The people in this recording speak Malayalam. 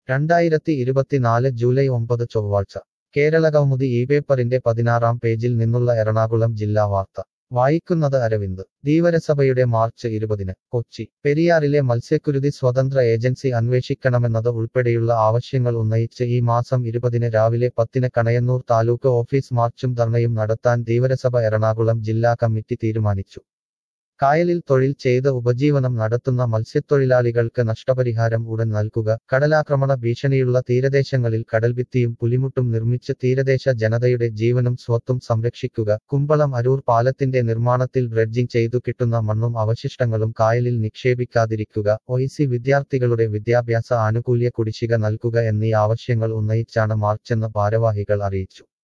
രണ്ടായിരത്തി ഇരുപത്തിനാല് ജൂലൈ ഒമ്പത് ചൊവ്വാഴ്ച കേരളകൗമുദി ഈ പേപ്പറിന്റെ പതിനാറാം പേജിൽ നിന്നുള്ള എറണാകുളം ജില്ലാ വാർത്ത വായിക്കുന്നത് അരവിന്ദ് ധീവരസഭയുടെ മാർച്ച് ഇരുപതിന് കൊച്ചി പെരിയാറിലെ മത്സ്യക്കുരുതി സ്വതന്ത്ര ഏജൻസി അന്വേഷിക്കണമെന്നത് ഉൾപ്പെടെയുള്ള ആവശ്യങ്ങൾ ഉന്നയിച്ച് ഈ മാസം ഇരുപതിന് രാവിലെ പത്തിന് കണയന്നൂർ താലൂക്ക് ഓഫീസ് മാർച്ചും ധർണയും നടത്താൻ ധീവരസഭ എറണാകുളം ജില്ലാ കമ്മിറ്റി തീരുമാനിച്ചു കായലിൽ തൊഴിൽ ചെയ്ത് ഉപജീവനം നടത്തുന്ന മത്സ്യത്തൊഴിലാളികൾക്ക് നഷ്ടപരിഹാരം ഉടൻ നൽകുക കടലാക്രമണ ഭീഷണിയുള്ള തീരദേശങ്ങളിൽ കടൽഭിത്തിയും പുലിമുട്ടും നിർമ്മിച്ച് തീരദേശ ജനതയുടെ ജീവനും സ്വത്തും സംരക്ഷിക്കുക കുമ്പളം അരൂർ പാലത്തിന്റെ നിർമ്മാണത്തിൽ ഡ്രെഡ്ജിംഗ് ചെയ്തു കിട്ടുന്ന മണ്ണും അവശിഷ്ടങ്ങളും കായലിൽ നിക്ഷേപിക്കാതിരിക്കുക ഒഇസി വിദ്യാർത്ഥികളുടെ വിദ്യാഭ്യാസ ആനുകൂല്യ കുടിശ്ശിക നൽകുക എന്നീ ആവശ്യങ്ങൾ ഉന്നയിച്ചാണ് മാർച്ചെന്ന് ഭാരവാഹികൾ അറിയിച്ചു